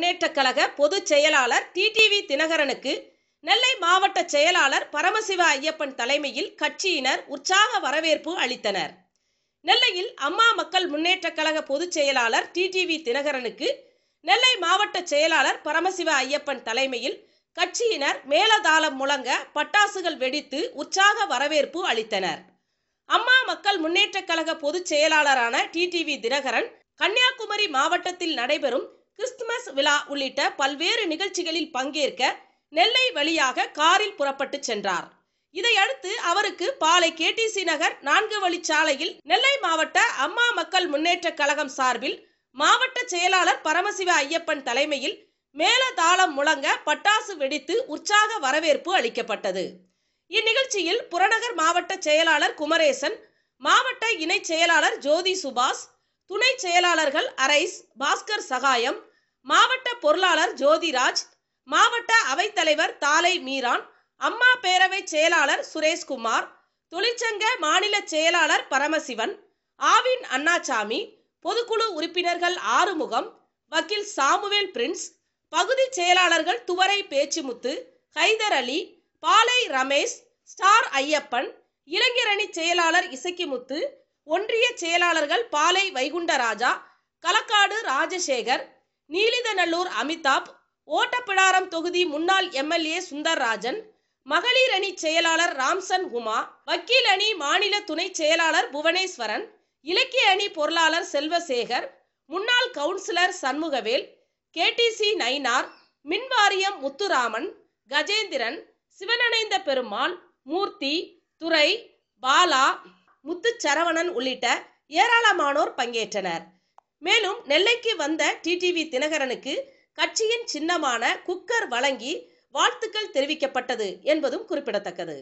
முன்னேற்றக் கழக பொதுச் செயலாளர் டிடிவி தினகரனுக்கு நெல்லை மாவட்ட செயலாளர் பரமசிவ ஐயப்பன் தலைமையில் கட்சியினர் உற்சாக வரவேற்பு அளித்தனர் நெல்லையில் அம்மா மக்கள் முன்னேற்றக் கழக பொதுச் செயலாளர் டிடிவி தினகரனுக்கு நெல்லை மாவட்ட செயலாளர் பரமசிவ ஐயப்பன் தலைமையில் கட்சியினர் மேலதாளம் முழங்க பட்டாசுகள் வெடித்து உற்சாக வரவேற்பு அளித்தனர் அம்மா மக்கள் முன்னேற்றக் கழக பொதுச் செயலாளரான டிடிவி தினகரன் கன்னியாகுமரி மாவட்டத்தில் நடைபெறும் கிறிஸ்துமஸ் விழா உள்ளிட்ட பல்வேறு நிகழ்ச்சிகளில் பங்கேற்க நெல்லை வழியாக காரில் புறப்பட்டு சென்றார் இதையடுத்து அவருக்கு பாலை கேடிசி நகர் நான்கு வழிச்சாலையில் நெல்லை மாவட்ட அம்மா மக்கள் முன்னேற்றக் கழகம் சார்பில் மாவட்ட செயலாளர் பரமசிவ ஐயப்பன் தலைமையில் மேலதாளம் முழங்க பட்டாசு வெடித்து உற்சாக வரவேற்பு அளிக்கப்பட்டது இந்நிகழ்ச்சியில் புறநகர் மாவட்ட செயலாளர் குமரேசன் மாவட்ட இணை செயலாளர் ஜோதி சுபாஷ் துணை செயலாளர்கள் அரைஸ் பாஸ்கர் சகாயம் மாவட்ட பொருளாளர் ஜோதிராஜ் மாவட்ட அவைத்தலைவர் தாலை மீரான் அம்மா பேரவை செயலாளர் சுரேஷ்குமார் தொழிற்சங்க மாநில செயலாளர் பரமசிவன் ஆவின் அண்ணாசாமி பொதுக்குழு உறுப்பினர்கள் ஆறுமுகம் வக்கீல் சாமுவேல் பிரின்ஸ் பகுதி செயலாளர்கள் துவரை பேச்சுமுத்து ஹைதர் அலி பாலை ரமேஷ் ஸ்டார் ஐயப்பன் இளைஞரணி செயலாளர் இசக்கிமுத்து ஒன்றிய செயலாளர்கள் பாலை வைகுண்டராஜா களக்காடு ராஜசேகர் நீலிதநல்லூர் அமிதாப் ஓட்டப்பிடாரம் தொகுதி முன்னாள் எம்எல்ஏ சுந்தர்ராஜன் மகளிர் அணி செயலாளர் ராம்சன் உமா வக்கீல் அணி மாநில துணை செயலாளர் புவனேஸ்வரன் இலக்கிய அணி பொருளாளர் செல்வசேகர் முன்னாள் கவுன்சிலர் சண்முகவேல் கேடிசி நயினார் மின்வாரியம் முத்துராமன் கஜேந்திரன் சிவனணைந்த பெருமாள் மூர்த்தி துரை பாலா முத்துச்சரவணன் உள்ளிட்ட ஏராளமானோர் பங்கேற்றனர் மேலும் நெல்லைக்கு வந்த டிடிவி தினகரனுக்கு கட்சியின் சின்னமான குக்கர் வழங்கி வாழ்த்துக்கள் தெரிவிக்கப்பட்டது என்பதும் குறிப்பிடத்தக்கது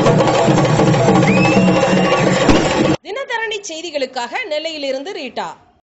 தினதரணி செய்திகளுக்காக நெல்லையிலிருந்து ரீட்டா